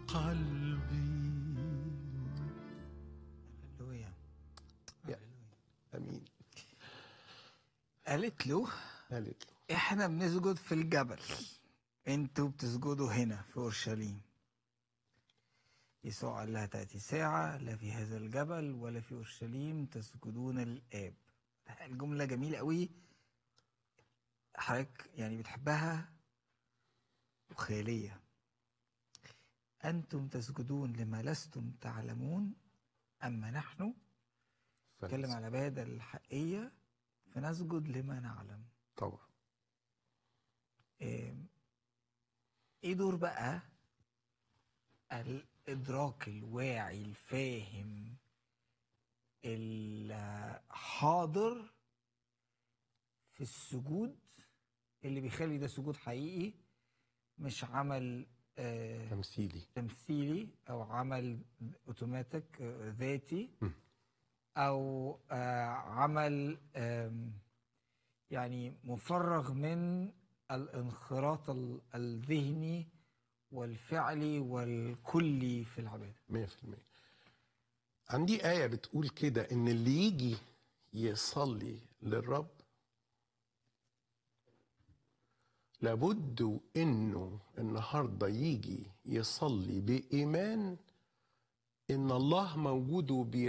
قلبي هللويا يا. امين قالت له قالت له احنا بنسجد في الجبل انتوا بتسجدوا هنا في اورشليم يسوع قال لها تأتي ساعة لا في هذا الجبل ولا في أورشليم تسجدون للآب الجملة جميلة قوي حضرتك يعني بتحبها وخيالية أنتم تسجدون لما لستم تعلمون أما نحن نتكلم على العبادة الحقيقية فنسجد لما نعلم طبعا إيه إيه دور بقى الإدراك الواعي الفاهم الحاضر في السجود اللي بيخلي ده سجود حقيقي مش عمل آه تمثيلي تمثيلي او عمل اوتوماتيك آه، ذاتي م. او آه، عمل آم، يعني مفرغ من الانخراط ال- الذهني والفعلي والكلي في العباده 100% عندي آية بتقول كده إن اللي يجي يصلي للرب لابد إنه النهارده يجي يصلي بإيمان إن الله موجود وبي